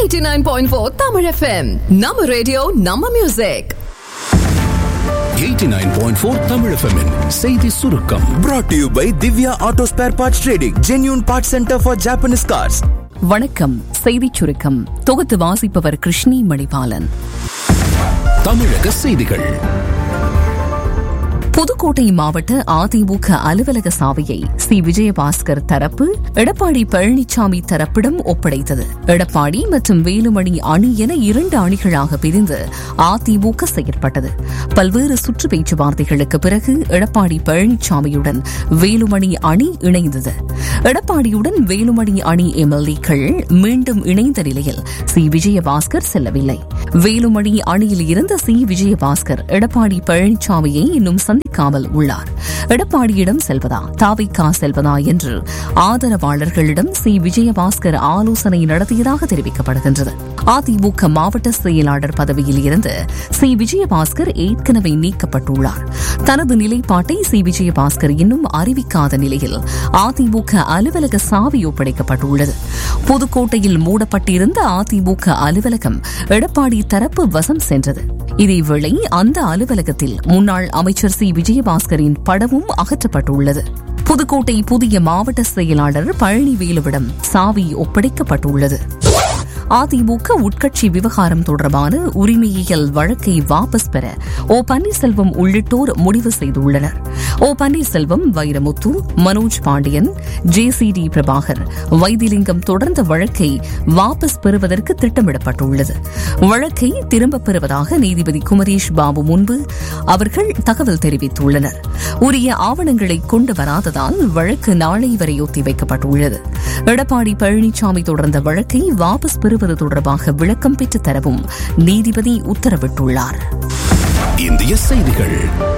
89.4 Tamil FM. நம்ம radio நம்ம music 89.4 Tamil FM -இன் செய்தி சுருக்கம் brought to you by Divya Auto Spare Parts Trading, genuine parts center for Japanese cars. வணக்கம் செய்திச் சுருக்கம் தொகுத்து வாசிப்பவர் கிருஷ்ணி மணிபாலன் தமிழக செய்திகள் புதுக்கோட்டை மாவட்ட அதிமுக அலுவலக சாவியை சி விஜயபாஸ்கர் தரப்பு எடப்பாடி பழனிசாமி தரப்பிடம் ஒப்படைத்தது எடப்பாடி மற்றும் வேலுமணி அணி என இரண்டு அணிகளாக பிரிந்து அதிமுக செயற்பட்டது பல்வேறு சுற்று பேச்சுவார்த்தைகளுக்கு பிறகு எடப்பாடி பழனிசாமியுடன் வேலுமணி அணி இணைந்தது எடப்பாடியுடன் வேலுமணி அணி எம்எல்ஏக்கள் மீண்டும் இணைந்த நிலையில் சி விஜயபாஸ்கர் செல்லவில்லை வேலுமணி அணியில் இருந்த சி விஜயபாஸ்கர் எடப்பாடி பழனிசாமியை இன்னும் சந்திக்காமல் உள்ளார் எடப்பாடியிடம் செல்வதா தாவிக்கா செல்வதா என்று ஆதரவாளர்களிடம் சி விஜயபாஸ்கர் ஆலோசனை நடத்தியதாக தெரிவிக்கப்படுகின்றது அதிமுக மாவட்ட செயலாளர் பதவியில் இருந்து சி விஜயபாஸ்கர் ஏற்கனவே நீக்கப்பட்டுள்ளார் தனது நிலைப்பாட்டை சி விஜயபாஸ்கர் இன்னும் அறிவிக்காத நிலையில் அதிமுக அலுவலக சாவி ஒப்படைக்கப்பட்டுள்ளது புதுக்கோட்டையில் மூடப்பட்டிருந்த அதிமுக அலுவலகம் எடப்பாடி தரப்பு வசம் சென்றது இதேவேளை அந்த அலுவலகத்தில் முன்னாள் அமைச்சர் சி விஜயபாஸ்கரின் படமும் அகற்றப்பட்டுள்ளது புதுக்கோட்டை புதிய மாவட்ட செயலாளர் பழனிவேலுவிடம் சாவி ஒப்படைக்கப்பட்டுள்ளது அதிமுக உட்கட்சி விவகாரம் தொடர்பான உரிமையியல் வழக்கை வாபஸ் பெற ஓ பன்னீர்செல்வம் உள்ளிட்டோர் முடிவு செய்துள்ளனர் O Panneerselvam Vairamuthu Manoj Pandian J C D Prabhakar Vaithilingam தொடர்ந்த வழக்கை வாபஸ் பெறுவதற்கு திட்டமிடப்பட்டுள்ளது வழக்கை திரும்பப் பெறுவதாக நீதிபதி குமரேஷ் பாபு முன்பு அவர்கள் தகவல் தெரிவித்துள்ளனர் உரிய ஆவணங்களை கொண்டு வராததால் வழக்கு நாளை வரை ஒத்திவைக்கப்பட்டுள்ளது எடப்பாடி பழனிசாமி தொடர்ந்த வழக்கை வாபஸ் பெறுவது தொடர்பாக விளக்கம் பெற்று தரவும் நீதிபதி உத்தரவிட்டுள்ளார் இந்திய செய்திகள்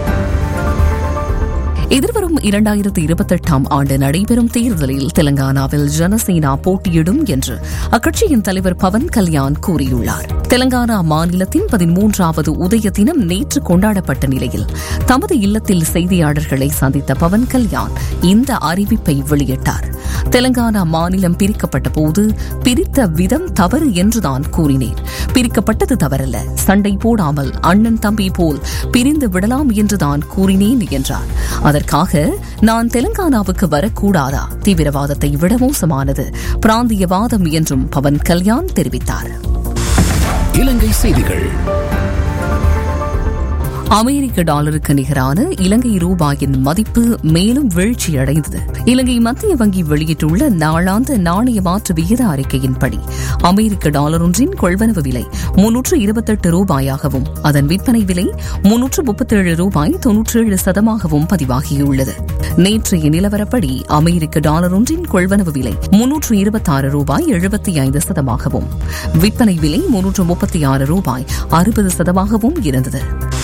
எதிர்வரும் இரண்டாயிரத்து இருபத்தெட்டாம் ஆண்டு நடைபெறும் தேர்தலில் தெலங்கானாவில் ஜனசேனா போட்டியிடும் என்று அக்கட்சியின் தலைவர் பவன் கல்யாண் கூறியுள்ளார் தெலங்கானா மாநிலத்தின் பதிமூன்றாவது உதய தினம் நேற்று கொண்டாடப்பட்ட நிலையில் தமது இல்லத்தில் செய்தியாளர்களை சந்தித்த பவன் கல்யாண் இந்த அறிவிப்பை வெளியிட்டார் தெலங்கானா மாநிலம் பிரிக்கப்பட்ட போது பிரித்த விதம் தவறு என்றுதான் கூறினேன் பிரிக்கப்பட்டது தவறல்ல சண்டை போடாமல் அண்ணன் தம்பி போல் பிரிந்து விடலாம் என்றுதான் கூறினேன் என்றார் அதற்காக நான் தெலங்கானாவுக்கு வரக்கூடாதா தீவிரவாதத்தை விட மோசமானது பிராந்தியவாதம் என்றும் பவன் கல்யாண் தெரிவித்தார் இலங்கை செய்திகள் அமெரிக்க டாலருக்கு நிகரான இலங்கை ரூபாயின் மதிப்பு மேலும் வீழ்ச்சியடைந்தது இலங்கை மத்திய வங்கி வெளியிட்டுள்ள நாளாந்த நாணய மாற்று விகித அறிக்கையின்படி அமெரிக்க டாலர் ஒன்றின் கொள்வனவு விலை முன்னூற்று இருபத்தெட்டு ரூபாயாகவும் அதன் விற்பனை விலை முன்னூற்று முப்பத்தேழு ரூபாய் தொன்னூற்றேழு சதமாகவும் பதிவாகியுள்ளது நேற்றைய நிலவரப்படி அமெரிக்க டாலர் ஒன்றின் கொள்வனவு விலை முன்னூற்று இருபத்தாறு ரூபாய் எழுபத்தி ஐந்து சதமாகவும் விற்பனை விலை முன்னூற்று முப்பத்தி ஆறு ரூபாய் அறுபது சதமாகவும் இருந்தது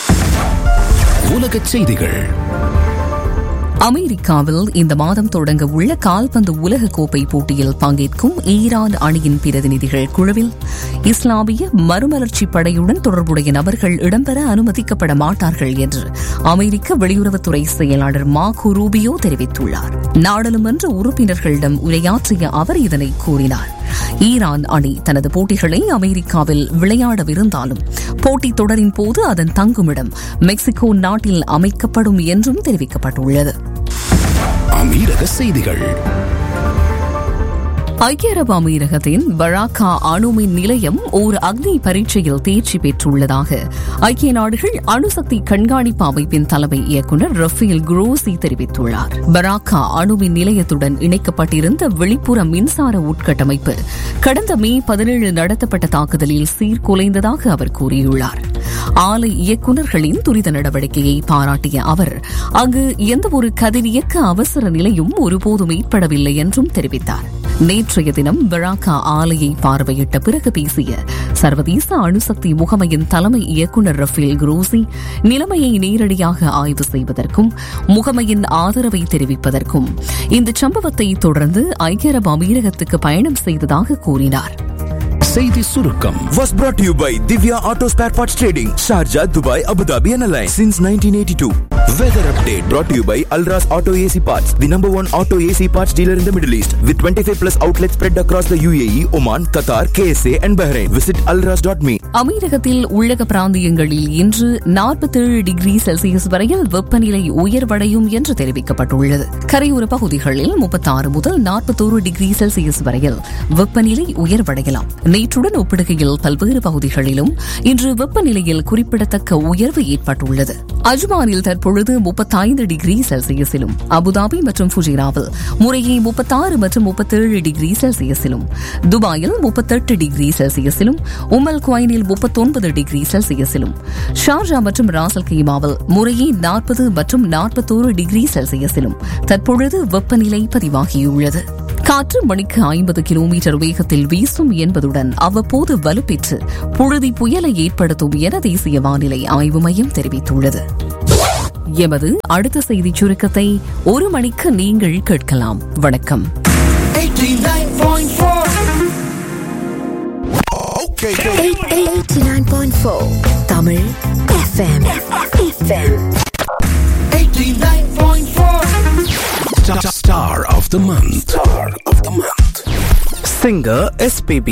உலகச் செய்திகள் அமெரிக்காவில் இந்த மாதம் தொடங்க உள்ள கால்பந்து உலக கோப்பை போட்டியில் பங்கேற்கும் ஈரான் அணியின் பிரதிநிதிகள் குழுவில் இஸ்லாமிய மறுமலர்ச்சி படையுடன் தொடர்புடைய நபர்கள் இடம்பெற அனுமதிக்கப்பட மாட்டார்கள் என்று அமெரிக்க வெளியுறவுத்துறை செயலாளர் மார்கோ ரூபியோ தெரிவித்துள்ளார் நாடாளுமன்ற உறுப்பினர்களிடம் உரையாற்றிய அவர் இதனை கூறினார் ஈரான் அணி தனது போட்டிகளை அமெரிக்காவில் விளையாடவிருந்தாலும் போட்டித் தொடரின் போது அதன் தங்குமிடம் மெக்சிகோ நாட்டில் அமைக்கப்படும் என்றும் தெரிவிக்கப்பட்டுள்ளது அமீரக செய்திகள் ஐக்கிய அரபு அமீரகத்தின் பராக்கா அணுமின் நிலையம் ஓர் அக்னி பரீட்சையில் தேர்ச்சி பெற்றுள்ளதாக ஐக்கிய நாடுகள் அணுசக்தி கண்காணிப்பு அமைப்பின் தலைமை இயக்குநர் ரஃபேல் குரோசி தெரிவித்துள்ளார் பராக்கா அணுமின் நிலையத்துடன் இணைக்கப்பட்டிருந்த வெளிப்புற மின்சார உட்கட்டமைப்பு கடந்த மே பதினேழு நடத்தப்பட்ட தாக்குதலில் சீர்குலைந்ததாக அவர் கூறியுள்ளார் ஆலை இயக்குநர்களின் துரித நடவடிக்கையை பாராட்டிய அவர் அங்கு எந்தவொரு கதிரியக்க அவசர நிலையும் ஒருபோதும் ஏற்படவில்லை என்றும் தெரிவித்தார் நேற்றைய தினம் பராக்கா ஆலையை பார்வையிட்ட பிறகு பேசிய சர்வதேச அணுசக்தி முகமையின் தலைமை இயக்குநர் ரஃபேல் குரோசி நிலைமையை நேரடியாக ஆய்வு செய்வதற்கும் முகமையின் ஆதரவை தெரிவிப்பதற்கும் இந்த சம்பவத்தை தொடர்ந்து ஐக்கிய அரபு அமீரகத்துக்கு பயணம் செய்ததாக கூறினார் செய்தி சுருக்கம் Was brought to you by Divya Auto Spare Parts Trading, Sharjah, Dubai, Abu Dhabi and Alliance since 1982. Weather update brought to you by Alras Auto AC Parts, the number one auto AC parts dealer in the Middle East, with 25 plus outlets spread across the UAE, Oman, Qatar, KSA, and Bahrain. Visit alras.me. அமீரகத்தில் உள்ளக பிராந்தியங்களில் இன்று 47 degree Celsius வரையில் வெப்பநிலை உயர்வடையும் என்று தெரிவிக்கப்பட்டுள்ளது கரையோர பகுதிகளில் 36 முதல் 41 டிகிரி செல்சியஸ் வரையில் வெப்பநிலை உயர்வடையலாம் நேற்றுடன் ஒப்பிடுகையில் பல்வேறு பகுதிகளிலும் இன்று வெப்பநிலையில் குறிப்பிடத்தக்க உயர்வு ஏற்பட்டுள்ளது அஜ்மானில் தற்பொழுது 35 டிகிரி செல்சியஸிலும் அபுதாபி மற்றும் ஃபுஜிராவில் முறையே 36 மற்றும் 37 டிகிரி செல்சியஸிலும் துபாயில் 38 டிகிரி செல்சியஸிலும் உமல் குவைனில் 39 டிகிரி செல்சியஸிலும் ஷார்ஜா மற்றும் ராசல் கைமாவில் முறையே 40 மற்றும் 41 டிகிரி செல்சியஸிலும் தற்பொழுது வெப்பநிலை பதிவாகியுள்ளது காற்று மணிக்கு ஐம்பது கிலோமீட்டர் வேகத்தில் வீசும் என்பதுடன் அவ்வப்போது வலுப்பெற்று புழுதி புயலை ஏற்படுத்தும் என தேசிய வானிலை ஆய்வு மையம் தெரிவித்துள்ளது எமது அடுத்த செய்திச் சுருக்கத்தை ஒரு மணிக்கு நீங்கள் கேட்கலாம் வணக்கம் Okay. 89.4 Tamil FM. FM. Star of the month. Star of the month. Singer SPB